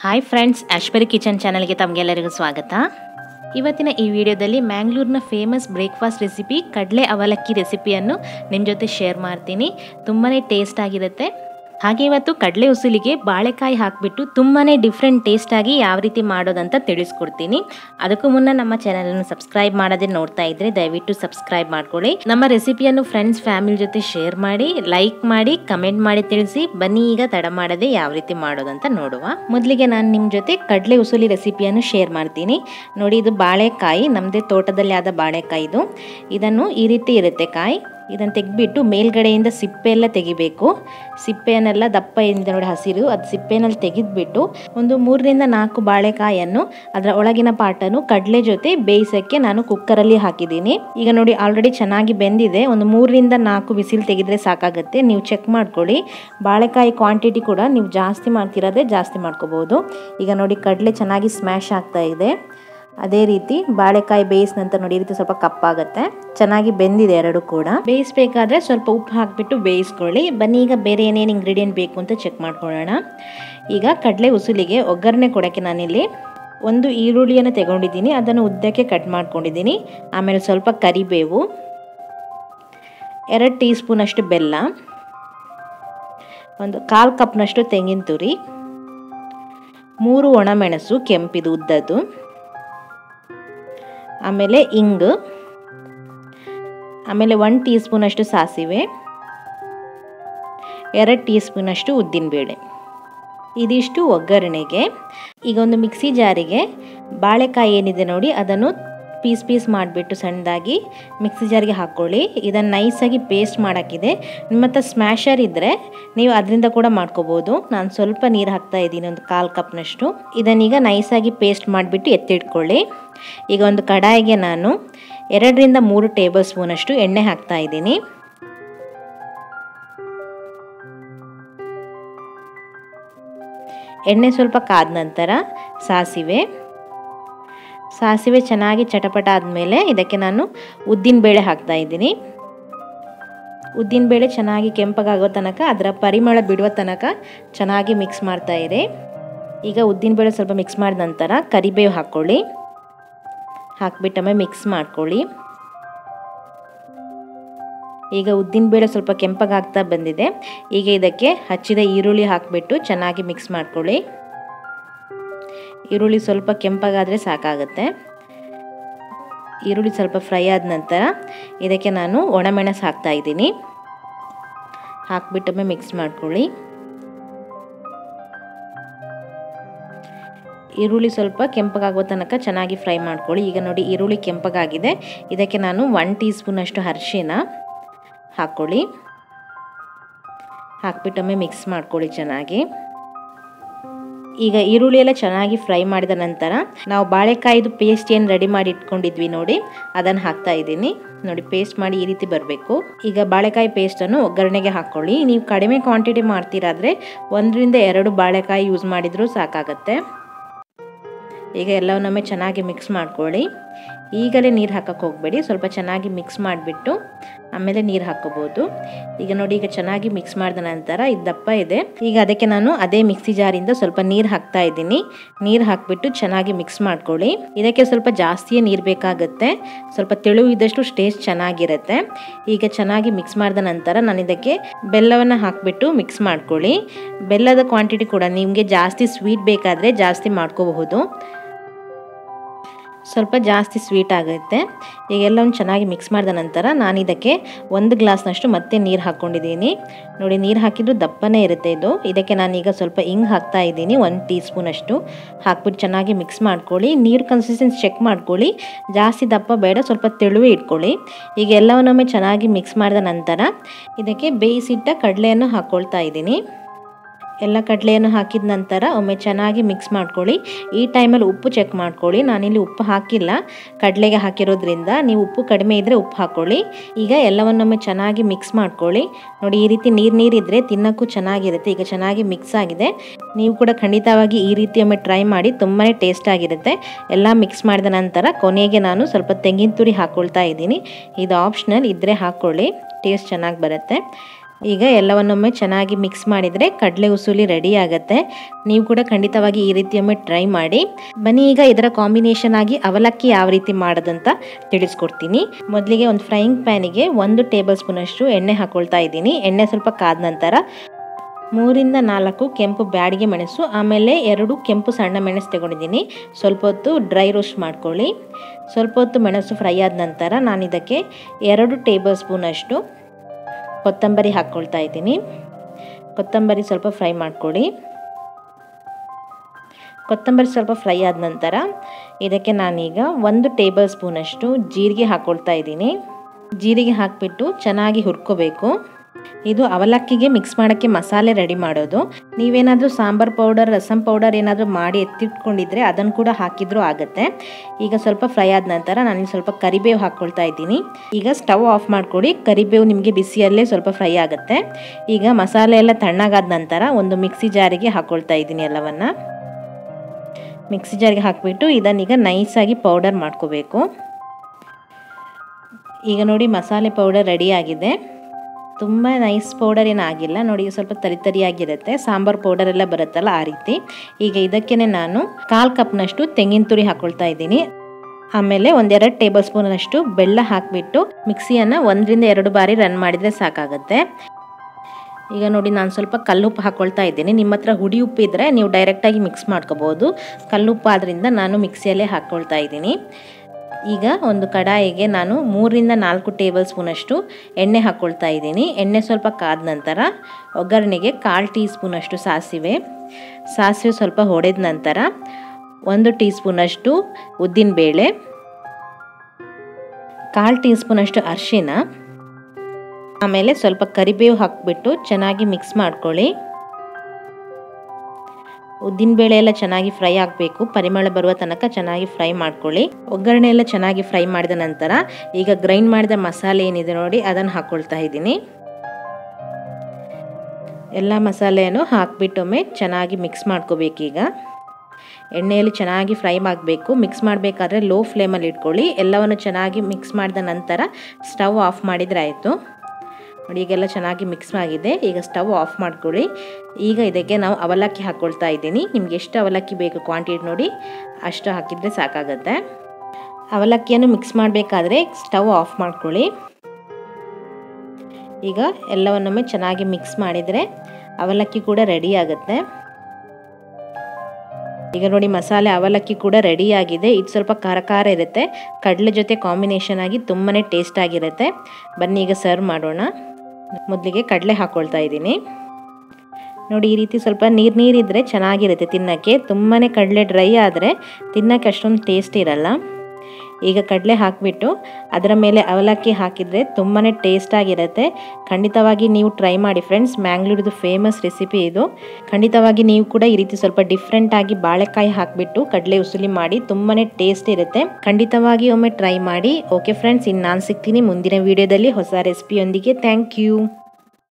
hi friends ಆಶ್ಪರಿ kitchen ಚಾನಲ್ಗೆ ತಮಗೆಲ್ಲರಿಗೂ ಸ್ವಾಗತ ಇವತ್ತಿನ ಈ ವಿಡಿಯೋದಲ್ಲಿ ಮ್ಯಾಂಗ್ಳೂರ್ನ ಫೇಮಸ್ ಬ್ರೇಕ್ಫಾಸ್ಟ್ ರೆಸಿಪಿ ಕಡಲೆ ಅವಲಕ್ಕಿ ರೆಸಿಪಿಯನ್ನು ನಿಮ್ಮ ಜೊತೆ ಶೇರ್ ಮಾಡ್ತೀನಿ ತುಂಬಾ ಟೇಸ್ಟ್ ಆಗಿರುತ್ತೆ ಹಾಗೆ ಇವತ್ತು ಕಡಲೆ ಉಸುಲಿಗೆ ಬಾಳೆಕಾಯಿ ಹಾಕಿಬಿಟ್ಟು ತುಂಬಾ ಡಿಫ್ರೆಂಟ್ ಟೇಸ್ಟಾಗಿ ಯಾವ ರೀತಿ ಮಾಡೋದಂತ ತಿಳಿಸ್ಕೊಡ್ತೀನಿ ಅದಕ್ಕೂ ಮುನ್ನ ನಮ್ಮ ಚಾನಲನ್ನು ಸಬ್ಸ್ಕ್ರೈಬ್ ಮಾಡದೆ ನೋಡ್ತಾ ಇದ್ರೆ ದಯವಿಟ್ಟು ಸಬ್ಸ್ಕ್ರೈಬ್ ಮಾಡ್ಕೊಳ್ಳಿ ನಮ್ಮ ರೆಸಿಪಿಯನ್ನು ಫ್ರೆಂಡ್ಸ್ ಫ್ಯಾಮಿಲಿ ಜೊತೆ ಶೇರ್ ಮಾಡಿ ಲೈಕ್ ಮಾಡಿ ಕಮೆಂಟ್ ಮಾಡಿ ತಿಳಿಸಿ ಬನ್ನಿ ಈಗ ತಡ ಮಾಡದೆ ಯಾವ ರೀತಿ ಮಾಡೋದಂತ ನೋಡುವ ಮೊದಲಿಗೆ ನಾನು ನಿಮ್ಮ ಜೊತೆ ಕಡಲೆ ಉಸುಲಿ ರೆಸಿಪಿಯನ್ನು ಶೇರ್ ಮಾಡ್ತೀನಿ ನೋಡಿ ಇದು ಬಾಳೆಕಾಯಿ ನಮ್ಮದೇ ತೋಟದಲ್ಲಿ ಆದ ಬಾಳೆಕಾಯಿ ಇದು ಇದನ್ನು ಈ ರೀತಿ ಇರುತ್ತೆ ಕಾಯಿ ಇದನ್ನು ತೆಗೆದ್ಬಿಟ್ಟು ಮೇಲ್ಗಡೆಯಿಂದ ಸಿಪ್ಪೆ ಎಲ್ಲ ತೆಗಿಬೇಕು ಸಿಪ್ಪೆಯನ್ನೆಲ್ಲ ದಪ್ಪ ಏನಿದೆ ನೋಡಿ ಹಸಿರು ಅದು ಸಿಪ್ಪೆನಲ್ಲಿ ತೆಗೆದ್ಬಿಟ್ಟು ಒಂದು ಮೂರರಿಂದ ನಾಲ್ಕು ಬಾಳೆಕಾಯನ್ನು ಅದರ ಒಳಗಿನ ಪಾಟನ್ನು ಕಡಲೆ ಜೊತೆ ಬೇಯಿಸೋಕ್ಕೆ ನಾನು ಕುಕ್ಕರಲ್ಲಿ ಹಾಕಿದ್ದೀನಿ ಈಗ ನೋಡಿ ಆಲ್ರೆಡಿ ಚೆನ್ನಾಗಿ ಬೆಂದಿದೆ ಒಂದು ಮೂರರಿಂದ ನಾಲ್ಕು ಬಿಸಿಲು ತೆಗೆದ್ರೆ ಸಾಕಾಗುತ್ತೆ ನೀವು ಚೆಕ್ ಮಾಡ್ಕೊಳ್ಳಿ ಬಾಳೆಕಾಯಿ ಕ್ವಾಂಟಿಟಿ ಕೂಡ ನೀವು ಜಾಸ್ತಿ ಮಾಡ್ತಿರೋದೇ ಜಾಸ್ತಿ ಮಾಡ್ಕೋಬೋದು ಈಗ ನೋಡಿ ಕಡಲೆ ಚೆನ್ನಾಗಿ ಸ್ಮ್ಯಾಶ್ ಆಗ್ತಾ ಇದೆ ಅದೇ ರೀತಿ ಬಾಳೆಕಾಯಿ ಬೇಯಿಸಿದ ನಂತರ ನೋಡಿ ಈ ರೀತಿ ಸ್ವಲ್ಪ ಕಪ್ಪಾಗುತ್ತೆ ಚೆನ್ನಾಗಿ ಬೆಂದಿದೆ ಎರಡು ಕೂಡ ಬೇಯಿಸ್ಬೇಕಾದ್ರೆ ಸ್ವಲ್ಪ ಉಪ್ಪು ಹಾಕಿಬಿಟ್ಟು ಬೇಯಿಸ್ಕೊಳ್ಳಿ ಬನ್ನಿ ಈಗ ಬೇರೆ ಏನೇನು ಇಂಗ್ರೀಡಿಯೆಂಟ್ ಬೇಕು ಅಂತ ಚೆಕ್ ಮಾಡ್ಕೊಳ್ಳೋಣ ಈಗ ಕಡಲೆ ಉಸುಲಿಗೆ ಒಗ್ಗರಣೆ ಕೊಡೋಕ್ಕೆ ನಾನಿಲ್ಲಿ ಒಂದು ಈರುಳ್ಳಿಯನ್ನು ತಗೊಂಡಿದ್ದೀನಿ ಅದನ್ನು ಉದ್ದಕ್ಕೆ ಕಟ್ ಮಾಡ್ಕೊಂಡಿದ್ದೀನಿ ಆಮೇಲೆ ಸ್ವಲ್ಪ ಕರಿಬೇವು ಎರಡು ಟೀ ಸ್ಪೂನಷ್ಟು ಬೆಲ್ಲ ಒಂದು ಕಾಲು ಕಪ್ನಷ್ಟು ತೆಂಗಿನ ತುರಿ ಮೂರು ಒಣಮೆಣಸು ಕೆಂಪಿದು ಉದ್ದದ್ದು ಆಮೇಲೆ ಇಂಗು ಆಮೇಲೆ ಒನ್ ಟೀ ಸ್ಪೂನಷ್ಟು ಸಾಸಿವೆ ಎರಡು ಟೀ ಸ್ಪೂನಷ್ಟು ಉದ್ದಿನಬೇಳೆ ಇದಿಷ್ಟು ಒಗ್ಗರಣೆಗೆ ಈಗ ಒಂದು ಮಿಕ್ಸಿ ಜಾರಿಗೆ ಬಾಳೆಕಾಯಿ ಏನಿದೆ ನೋಡಿ ಅದನ್ನು ಪೀಸ್ ಪೀಸ್ ಮಾಡಿಬಿಟ್ಟು ಸಣ್ಣದಾಗಿ ಮಿಕ್ಸಿ ಜಾರಿಗೆ ಹಾಕ್ಕೊಳ್ಳಿ ಇದನ್ನು ನೈಸಾಗಿ ಪೇಸ್ಟ್ ಮಾಡೋಕ್ಕಿದೆ ನಿಮ್ಮ ಹತ್ರ ಸ್ಮ್ಯಾಶರ್ ಇದ್ದರೆ ನೀವು ಅದರಿಂದ ಕೂಡ ಮಾಡ್ಕೋಬೋದು ನಾನು ಸ್ವಲ್ಪ ನೀರು ಹಾಕ್ತಾ ಇದ್ದೀನಿ ಒಂದು ಕಾಲು ಕಪ್ನಷ್ಟು ಇದನ್ನೀಗ ನೈಸಾಗಿ ಪೇಸ್ಟ್ ಮಾಡಿಬಿಟ್ಟು ಎತ್ತಿಟ್ಕೊಳ್ಳಿ ಈಗ ಒಂದು ಕಡಾಯಿಗೆ ನಾನು ಎರಡರಿಂದ ಮೂರು ಟೇಬಲ್ ಸ್ಪೂನಷ್ಟು ಎಣ್ಣೆ ಹಾಕ್ತಾ ಇದ್ದೀನಿ ಎಣ್ಣೆ ಸ್ವಲ್ಪ ಕಾದ ನಂತರ ಸಾಸಿವೆ ಸಾಸಿವೆ ಚೆನ್ನಾಗಿ ಚಟಪಟ ಆದಮೇಲೆ ಇದಕ್ಕೆ ನಾನು ಉದ್ದಿನಬೇಳೆ ಹಾಕ್ತಾ ಇದ್ದೀನಿ ಉದ್ದಿನಬೇಳೆ ಚೆನ್ನಾಗಿ ಕೆಂಪಗಾಗೋ ತನಕ ಅದರ ಪರಿಮಳ ಬಿಡುವ ತನಕ ಚೆನ್ನಾಗಿ ಮಿಕ್ಸ್ ಮಾಡ್ತಾ ಇರಿ ಈಗ ಉದ್ದಿನಬೇಳೆ ಸ್ವಲ್ಪ ಮಿಕ್ಸ್ ಮಾಡಿದ ನಂತರ ಕರಿಬೇವು ಹಾಕ್ಕೊಳ್ಳಿ ಹಾಕ್ಬಿಟ್ಟೊಮ್ಮೆ ಮಿಕ್ಸ್ ಮಾಡ್ಕೊಳ್ಳಿ ಈಗ ಉದ್ದಿನಬೇಳೆ ಸ್ವಲ್ಪ ಕೆಂಪಗಾಗ್ತಾ ಬಂದಿದೆ ಈಗ ಇದಕ್ಕೆ ಹಚ್ಚಿದ ಈರುಳ್ಳಿ ಹಾಕಿಬಿಟ್ಟು ಚೆನ್ನಾಗಿ ಮಿಕ್ಸ್ ಮಾಡ್ಕೊಳ್ಳಿ ಈರುಳ್ಳಿ ಸ್ವಲ್ಪ ಕೆಂಪಗಾದರೆ ಸಾಕಾಗುತ್ತೆ ಈರುಳ್ಳಿ ಸ್ವಲ್ಪ ಫ್ರೈ ಆದ ನಂತರ ಇದಕ್ಕೆ ನಾನು ಒಣಮೆಣಸು ಹಾಕ್ತಾ ಇದ್ದೀನಿ ಹಾಕ್ಬಿಟ್ಟೊಮ್ಮೆ ಮಿಕ್ಸ್ ಮಾಡ್ಕೊಳ್ಳಿ ಈರುಳ್ಳಿ ಸ್ವಲ್ಪ ಕೆಂಪಗಾಗುವ ತನಕ ಚೆನ್ನಾಗಿ ಫ್ರೈ ಮಾಡ್ಕೊಳ್ಳಿ ಈಗ ನೋಡಿ ಈರುಳ್ಳಿ ಕೆಂಪಗಾಗಿದೆ ಇದಕ್ಕೆ ನಾನು ಒನ್ ಟೀ ಸ್ಪೂನಷ್ಟು ಅರಿಶಿನ ಹಾಕ್ಕೊಳ್ಳಿ ಹಾಕ್ಬಿಟ್ಟೊಮ್ಮೆ ಮಿಕ್ಸ್ ಮಾಡ್ಕೊಳ್ಳಿ ಚೆನ್ನಾಗಿ ಈಗ ಈರುಳ್ಳಿ ಎಲ್ಲ ಚೆನ್ನಾಗಿ ಫ್ರೈ ಮಾಡಿದ ನಂತರ ನಾವು ಬಾಳೆಕಾಯಿದು ಪೇಸ್ಟ್ ಏನು ರೆಡಿ ಮಾಡಿ ಇಟ್ಕೊಂಡಿದ್ವಿ ನೋಡಿ ಅದನ್ನು ಹಾಕ್ತಾ ಇದ್ದೀನಿ ನೋಡಿ ಪೇಸ್ಟ್ ಮಾಡಿ ಈ ರೀತಿ ಬರಬೇಕು ಈಗ ಬಾಳೆಕಾಯಿ ಪೇಸ್ಟನ್ನು ಒಗ್ಗರಣೆಗೆ ಹಾಕ್ಕೊಳ್ಳಿ ನೀವು ಕಡಿಮೆ ಕ್ವಾಂಟಿಟಿ ಮಾಡ್ತೀರಾದರೆ ಒಂದರಿಂದ ಎರಡು ಬಾಳೆಕಾಯಿ ಯೂಸ್ ಮಾಡಿದರೂ ಸಾಕಾಗತ್ತೆ ಈಗ ಎಲ್ಲವನ್ನೊಮ್ಮೆ ಚೆನ್ನಾಗಿ ಮಿಕ್ಸ್ ಮಾಡ್ಕೊಳ್ಳಿ ಈಗಲೇ ನೀರು ಹಾಕಕ್ಕೆ ಹೋಗಬೇಡಿ ಸ್ವಲ್ಪ ಚೆನ್ನಾಗಿ ಮಿಕ್ಸ್ ಮಾಡಿಬಿಟ್ಟು ಆಮೇಲೆ ನೀರು ಹಾಕೋಬೋದು ಈಗ ನೋಡಿ ಈಗ ಚೆನ್ನಾಗಿ ಮಿಕ್ಸ್ ಮಾಡಿದ ನಂತರ ಇದು ದಪ್ಪ ಇದೆ ಈಗ ಅದಕ್ಕೆ ನಾನು ಅದೇ ಮಿಕ್ಸಿ ಜಾರಿಂದ ಸ್ವಲ್ಪ ನೀರು ಹಾಕ್ತಾ ಇದ್ದೀನಿ ನೀರು ಹಾಕಿಬಿಟ್ಟು ಚೆನ್ನಾಗಿ ಮಿಕ್ಸ್ ಮಾಡ್ಕೊಳ್ಳಿ ಇದಕ್ಕೆ ಸ್ವಲ್ಪ ಜಾಸ್ತಿಯೇ ನೀರು ಬೇಕಾಗುತ್ತೆ ಸ್ವಲ್ಪ ತೆಳು ಇದ್ದಷ್ಟು ಟೇಸ್ಟ್ ಚೆನ್ನಾಗಿರುತ್ತೆ ಈಗ ಚೆನ್ನಾಗಿ ಮಿಕ್ಸ್ ಮಾಡಿದ ನಂತರ ನಾನು ಇದಕ್ಕೆ ಬೆಲ್ಲವನ್ನು ಹಾಕಿಬಿಟ್ಟು ಮಿಕ್ಸ್ ಮಾಡ್ಕೊಳ್ಳಿ ಬೆಲ್ಲದ ಕ್ವಾಂಟಿಟಿ ಕೂಡ ನಿಮಗೆ ಜಾಸ್ತಿ ಸ್ವೀಟ್ ಬೇಕಾದರೆ ಜಾಸ್ತಿ ಮಾಡ್ಕೋಬಹುದು ಸ್ವಲ್ಪ ಜಾಸ್ತಿ ಸ್ವೀಟ್ ಆಗುತ್ತೆ ಈಗ ಎಲ್ಲವನ್ನು ಚೆನ್ನಾಗಿ ಮಿಕ್ಸ್ ಮಾಡಿದ ನಂತರ ನಾನು ಇದಕ್ಕೆ ಒಂದು ಗ್ಲಾಸ್ನಷ್ಟು ಮತ್ತೆ ನೀರು ಹಾಕ್ಕೊಂಡಿದ್ದೀನಿ ನೋಡಿ ನೀರು ಹಾಕಿದ್ರು ದಪ್ಪನೇ ಇರುತ್ತೆ ಇದು ಇದಕ್ಕೆ ನಾನೀಗ ಸ್ವಲ್ಪ ಹಿಂಗೆ ಹಾಕ್ತಾ ಇದ್ದೀನಿ ಒಂದು ಟೀ ಸ್ಪೂನಷ್ಟು ಹಾಕ್ಬಿಟ್ಟು ಚೆನ್ನಾಗಿ ಮಿಕ್ಸ್ ಮಾಡ್ಕೊಳ್ಳಿ ನೀರು ಕನ್ಸಿಸ್ಟೆನ್ಸಿ ಚೆಕ್ ಮಾಡ್ಕೊಳ್ಳಿ ಜಾಸ್ತಿ ದಪ್ಪ ಬೇಡ ಸ್ವಲ್ಪ ತೆಳುವೆ ಇಟ್ಕೊಳ್ಳಿ ಈಗ ಎಲ್ಲವನ್ನೊಮ್ಮೆ ಚೆನ್ನಾಗಿ ಮಿಕ್ಸ್ ಮಾಡಿದ ನಂತರ ಇದಕ್ಕೆ ಬೇಯಿಸಿಟ್ಟ ಕಡಲೆಯನ್ನು ಹಾಕ್ಕೊಳ್ತಾ ಇದ್ದೀನಿ ಎಲ್ಲ ಕಡಲೆಯನ್ನು ಹಾಕಿದ ನಂತರ ಒಮ್ಮೆ ಚೆನ್ನಾಗಿ ಮಿಕ್ಸ್ ಮಾಡ್ಕೊಳ್ಳಿ ಈ ಟೈಮಲ್ಲಿ ಉಪ್ಪು ಚೆಕ್ ಮಾಡ್ಕೊಳ್ಳಿ ನಾನಿಲ್ಲಿ ಉಪ್ಪು ಹಾಕಿಲ್ಲ ಕಡಲೆಗೆ ಹಾಕಿರೋದ್ರಿಂದ ನೀವು ಉಪ್ಪು ಕಡಿಮೆ ಇದ್ದರೆ ಉಪ್ಪು ಹಾಕ್ಕೊಳ್ಳಿ ಈಗ ಎಲ್ಲವನ್ನೊಮ್ಮೆ ಚೆನ್ನಾಗಿ ಮಿಕ್ಸ್ ಮಾಡ್ಕೊಳ್ಳಿ ನೋಡಿ ಈ ರೀತಿ ನೀರು ನೀರಿದ್ರೆ ತಿನ್ನೋಕ್ಕೂ ಚೆನ್ನಾಗಿರುತ್ತೆ ಈಗ ಚೆನ್ನಾಗಿ ಮಿಕ್ಸ್ ಆಗಿದೆ ನೀವು ಕೂಡ ಖಂಡಿತವಾಗಿ ಈ ರೀತಿ ಒಮ್ಮೆ ಟ್ರೈ ಮಾಡಿ ತುಂಬಾ ಟೇಸ್ಟ್ ಆಗಿರುತ್ತೆ ಎಲ್ಲ ಮಿಕ್ಸ್ ಮಾಡಿದ ನಂತರ ಕೊನೆಗೆ ನಾನು ಸ್ವಲ್ಪ ತೆಂಗಿನ ತುರಿ ಹಾಕ್ಕೊಳ್ತಾ ಇದ್ದೀನಿ ಇದು ಆಪ್ಷನಲ್ ಇದ್ದರೆ ಹಾಕ್ಕೊಳ್ಳಿ ಟೇಸ್ಟ್ ಚೆನ್ನಾಗಿ ಬರುತ್ತೆ ಈಗ ಎಲ್ಲವನ್ನೊಮ್ಮೆ ಚೆನ್ನಾಗಿ ಮಿಕ್ಸ್ ಮಾಡಿದರೆ ಕಡಲೆ ಉಸುಲಿ ರೆಡಿ ಆಗುತ್ತೆ ನೀವು ಕೂಡ ಖಂಡಿತವಾಗಿ ಈ ರೀತಿಯೊಮ್ಮೆ ಟ್ರೈ ಮಾಡಿ ಬನ್ನಿ ಈಗ ಇದರ ಕಾಂಬಿನೇಷನ್ ಆಗಿ ಅವಲಕ್ಕಿ ಯಾವ ರೀತಿ ಮಾಡೋದಂತ ತಿಳಿಸ್ಕೊಡ್ತೀನಿ ಮೊದಲಿಗೆ ಒಂದು ಫ್ರೈಯಿಂಗ್ ಪ್ಯಾನಿಗೆ ಒಂದು ಟೇಬಲ್ ಸ್ಪೂನಷ್ಟು ಎಣ್ಣೆ ಹಾಕೊಳ್ತಾ ಇದ್ದೀನಿ ಎಣ್ಣೆ ಸ್ವಲ್ಪ ಕಾದ ನಂತರ ಮೂರಿಂದ ನಾಲ್ಕು ಕೆಂಪು ಬ್ಯಾಡಿಗೆ ಮೆಣಸು ಆಮೇಲೆ ಎರಡು ಕೆಂಪು ಸಣ್ಣ ಮೆಣಸು ತಗೊಂಡಿದ್ದೀನಿ ಸ್ವಲ್ಪ ಹೊತ್ತು ಡ್ರೈ ರೋಸ್ಟ್ ಮಾಡ್ಕೊಳ್ಳಿ ಸ್ವಲ್ಪ ಹೊತ್ತು ಮೆಣಸು ಫ್ರೈ ಆದ ನಂತರ ನಾನು ಇದಕ್ಕೆ ಎರಡು ಟೇಬಲ್ ಸ್ಪೂನಷ್ಟು ಕೊತ್ತಂಬರಿ ಹಾಕ್ಕೊಳ್ತಾ ಇದ್ದೀನಿ ಕೊತ್ತಂಬರಿ ಸ್ವಲ್ಪ ಫ್ರೈ ಮಾಡ್ಕೊಳ್ಳಿ ಕೊತ್ತಂಬರಿ ಸ್ವಲ್ಪ ಫ್ರೈ ಆದ ನಂತರ ಇದಕ್ಕೆ ನಾನೀಗ ಒಂದು ಟೇಬಲ್ ಸ್ಪೂನಷ್ಟು ಜೀರಿಗೆ ಹಾಕ್ಕೊಳ್ತಾ ಇದ್ದೀನಿ ಜೀರಿಗೆ ಹಾಕಿಬಿಟ್ಟು ಚೆನ್ನಾಗಿ ಹುರ್ಕೋಬೇಕು ಇದು ಅವಲಕ್ಕಿಗೆ ಮಿಕ್ಸ್ ಮಾಡೋಕ್ಕೆ ಮಸಾಲೆ ರೆಡಿ ಮಾಡೋದು ನೀವೇನಾದರೂ ಸಾಂಬಾರ್ ಪೌಡರ್ ರಸಂ ಪೌಡರ್ ಏನಾದರೂ ಮಾಡಿ ಎತ್ತಿಟ್ಕೊಂಡಿದ್ರೆ ಅದನ್ನು ಕೂಡ ಹಾಕಿದ್ರೂ ಆಗುತ್ತೆ ಈಗ ಸ್ವಲ್ಪ ಫ್ರೈ ಆದ ನಂತರ ನಾನು ಸ್ವಲ್ಪ ಕರಿಬೇವು ಹಾಕ್ಕೊಳ್ತಾ ಇದ್ದೀನಿ ಈಗ ಸ್ಟವ್ ಆಫ್ ಮಾಡ್ಕೊಳ್ಳಿ ಕರಿಬೇವು ನಿಮಗೆ ಬಿಸಿಯಲ್ಲೇ ಸ್ವಲ್ಪ ಫ್ರೈ ಆಗುತ್ತೆ ಈಗ ಮಸಾಲೆ ಎಲ್ಲ ತಣ್ಣಗಾದ ನಂತರ ಒಂದು ಮಿಕ್ಸಿ ಜಾರಿಗೆ ಹಾಕ್ಕೊಳ್ತಾ ಇದ್ದೀನಿ ಎಲ್ಲವನ್ನು ಮಿಕ್ಸಿ ಜಾರಿಗೆ ಹಾಕಿಬಿಟ್ಟು ಇದನ್ನೀಗ ನೈಸಾಗಿ ಪೌಡರ್ ಮಾಡ್ಕೋಬೇಕು ಈಗ ನೋಡಿ ಮಸಾಲೆ ಪೌಡರ್ ರೆಡಿ ಆಗಿದೆ ತುಂಬ ನೈಸ್ ಪೌಡರ್ ಏನಾಗಿಲ್ಲ ನೋಡಿ ಸ್ವಲ್ಪ ತರಿ ತರಿಯಾಗಿರುತ್ತೆ ಸಾಂಬಾರು ಪೌಡರ್ ಎಲ್ಲ ಬರುತ್ತಲ್ಲ ಆ ರೀತಿ ಈಗ ಇದಕ್ಕೆ ನಾನು ಕಾಲು ಕಪ್ನಷ್ಟು ತೆಂಗಿನ ತುರಿ ಹಾಕ್ಕೊಳ್ತಾ ಇದ್ದೀನಿ ಆಮೇಲೆ ಒಂದೆರಡು ಟೇಬಲ್ ಸ್ಪೂನಷ್ಟು ಬೆಲ್ಲ ಹಾಕಿಬಿಟ್ಟು ಮಿಕ್ಸಿಯನ್ನು ಒಂದರಿಂದ ಎರಡು ಬಾರಿ ರನ್ ಮಾಡಿದರೆ ಸಾಕಾಗುತ್ತೆ ಈಗ ನೋಡಿ ನಾನು ಸ್ವಲ್ಪ ಕಲ್ಲುಪ್ಪು ಹಾಕ್ಕೊಳ್ತಾ ಇದ್ದೀನಿ ನಿಮ್ಮ ಹತ್ರ ಹುಡಿ ಉಪ್ಪು ಇದ್ದರೆ ನೀವು ಡೈರೆಕ್ಟಾಗಿ ಮಿಕ್ಸ್ ಮಾಡ್ಕೋಬೋದು ಕಲ್ಲುಪ್ಪು ಆದ್ದರಿಂದ ನಾನು ಮಿಕ್ಸಿಯಲ್ಲೇ ಹಾಕ್ಕೊಳ್ತಾ ಇದ್ದೀನಿ ಈಗ ಒಂದು ಕಡಾಯಿಗೆ ನಾನು ಮೂರರಿಂದ ನಾಲ್ಕು ಟೇಬಲ್ ಸ್ಪೂನಷ್ಟು ಎಣ್ಣೆ ಹಾಕ್ಕೊಳ್ತಾ ಇದ್ದೀನಿ ಎಣ್ಣೆ ಸ್ವಲ್ಪ ಕಾದ ನಂತರ ಒಗ್ಗರಣೆಗೆ ಕಾಲು ಟೀ ಸ್ಪೂನಷ್ಟು ಸಾಸಿವೆ ಸಾಸಿವೆ ಸ್ವಲ್ಪ ಹೊಡೆದ ನಂತರ ಒಂದು ಟೀ ಸ್ಪೂನಷ್ಟು ಉದ್ದಿನಬೇಳೆ ಕಾಲು ಟೀ ಸ್ಪೂನಷ್ಟು ಅರಿಶಿನ ಆಮೇಲೆ ಸ್ವಲ್ಪ ಕರಿಬೇವು ಹಾಕಿಬಿಟ್ಟು ಚೆನ್ನಾಗಿ ಮಿಕ್ಸ್ ಮಾಡ್ಕೊಳ್ಳಿ ಉದ್ದಿನಬೇಳೆ ಎಲ್ಲ ಚೆನ್ನಾಗಿ ಫ್ರೈ ಆಗಬೇಕು ಪರಿಮಳ ಬರುವ ತನಕ ಚೆನ್ನಾಗಿ ಫ್ರೈ ಮಾಡ್ಕೊಳ್ಳಿ ಒಗ್ಗರಣೆ ಎಲ್ಲ ಚೆನ್ನಾಗಿ ಫ್ರೈ ಮಾಡಿದ ನಂತರ ಈಗ ಗ್ರೈಂಡ್ ಮಾಡಿದ ಮಸಾಲೆ ಏನಿದೆ ನೋಡಿ ಅದನ್ನು ಹಾಕ್ಕೊಳ್ತಾ ಇದ್ದೀನಿ ಎಲ್ಲ ಮಸಾಲೆಯನ್ನು ಹಾಕ್ಬಿಟ್ಟೊಮ್ಮೆ ಚೆನ್ನಾಗಿ ಮಿಕ್ಸ್ ಮಾಡ್ಕೋಬೇಕೀಗ ಎಣ್ಣೆಯಲ್ಲಿ ಚೆನ್ನಾಗಿ ಫ್ರೈ ಮಾಡಬೇಕು ಮಿಕ್ಸ್ ಮಾಡಬೇಕಾದ್ರೆ ಲೋ ಫ್ಲೇಮಲ್ಲಿ ಇಟ್ಕೊಳ್ಳಿ ಎಲ್ಲವನ್ನು ಚೆನ್ನಾಗಿ ಮಿಕ್ಸ್ ಮಾಡಿದ ನಂತರ ಸ್ಟವ್ ಆಫ್ ಮಾಡಿದರೆ ಆಯಿತು ನೋಡಿ ಈಗೆಲ್ಲ ಚೆನ್ನಾಗಿ ಮಿಕ್ಸ್ ಆಗಿದೆ ಈಗ ಸ್ಟವ್ ಆಫ್ ಮಾಡ್ಕೊಳ್ಳಿ ಈಗ ಇದಕ್ಕೆ ನಾವು ಅವಲಕ್ಕಿ ಹಾಕ್ಕೊಳ್ತಾ ಇದ್ದೀನಿ ನಿಮ್ಗೆ ಎಷ್ಟು ಅವಲಕ್ಕಿ ಬೇಕು ಕ್ವಾಂಟಿಟಿ ನೋಡಿ ಅಷ್ಟು ಹಾಕಿದರೆ ಸಾಕಾಗತ್ತೆ ಅವಲಕ್ಕಿಯನ್ನು ಮಿಕ್ಸ್ ಮಾಡಬೇಕಾದ್ರೆ ಸ್ಟವ್ ಆಫ್ ಮಾಡ್ಕೊಳ್ಳಿ ಈಗ ಎಲ್ಲವನ್ನೊಮ್ಮೆ ಚೆನ್ನಾಗಿ ಮಿಕ್ಸ್ ಮಾಡಿದರೆ ಅವಲಕ್ಕಿ ಕೂಡ ರೆಡಿ ಆಗುತ್ತೆ ಈಗ ನೋಡಿ ಮಸಾಲೆ ಅವಲಕ್ಕಿ ಕೂಡ ರೆಡಿ ಆಗಿದೆ ಇದು ಸ್ವಲ್ಪ ಖಾರ ಖಾರ ಇರುತ್ತೆ ಕಡಲೆ ಜೊತೆ ಕಾಂಬಿನೇಷನ್ ಆಗಿ ತುಂಬಾ ಟೇಸ್ಟ್ ಆಗಿರುತ್ತೆ ಬನ್ನಿ ಈಗ ಸರ್ವ್ ಮಾಡೋಣ ಮೊದಲಿಗೆ ಕಡಲೆ ಹಾಕ್ಕೊಳ್ತಾ ಇದ್ದೀನಿ ನೋಡಿ ಈ ರೀತಿ ಸ್ವಲ್ಪ ನೀರು ನೀರಿದ್ರೆ ಚೆನ್ನಾಗಿರುತ್ತೆ ತಿನ್ನೋಕ್ಕೆ ತುಂಬಾ ಕಡಲೆ ಡ್ರೈ ಆದರೆ ತಿನ್ನೋಕ್ಕೆ ಅಷ್ಟೊಂದು ಟೇಸ್ಟ್ ಇರಲ್ಲ ಈಗ ಕಡಲೆ ಹಾಕಿಬಿಟ್ಟು ಅದರ ಮೇಲೆ ಅವಲಕ್ಕಿ ಹಾಕಿದರೆ ತುಂಬಾ ಟೇಸ್ಟಾಗಿರುತ್ತೆ ಖಂಡಿತವಾಗಿ ನೀವು ಟ್ರೈ ಮಾಡಿ ಫ್ರೆಂಡ್ಸ್ ಮ್ಯಾಂಗ್ಳೂರ್ದು ಫೇಮಸ್ ರೆಸಿಪಿ ಇದು ಖಂಡಿತವಾಗಿ ನೀವು ಕೂಡ ಈ ರೀತಿ ಸ್ವಲ್ಪ ಡಿಫ್ರೆಂಟಾಗಿ ಬಾಳೆಕಾಯಿ ಹಾಕಿಬಿಟ್ಟು ಕಡಲೆ ಉಸುಲಿ ಮಾಡಿ ತುಂಬಾ ಟೇಸ್ಟ್ ಇರುತ್ತೆ ಖಂಡಿತವಾಗಿ ಒಮ್ಮೆ ಟ್ರೈ ಮಾಡಿ ಓಕೆ ಫ್ರೆಂಡ್ಸ್ ಇನ್ನು ನಾನು ಸಿಗ್ತೀನಿ ಮುಂದಿನ ವೀಡಿಯೋದಲ್ಲಿ ಹೊಸ ರೆಸಿಪಿಯೊಂದಿಗೆ ಥ್ಯಾಂಕ್ ಯು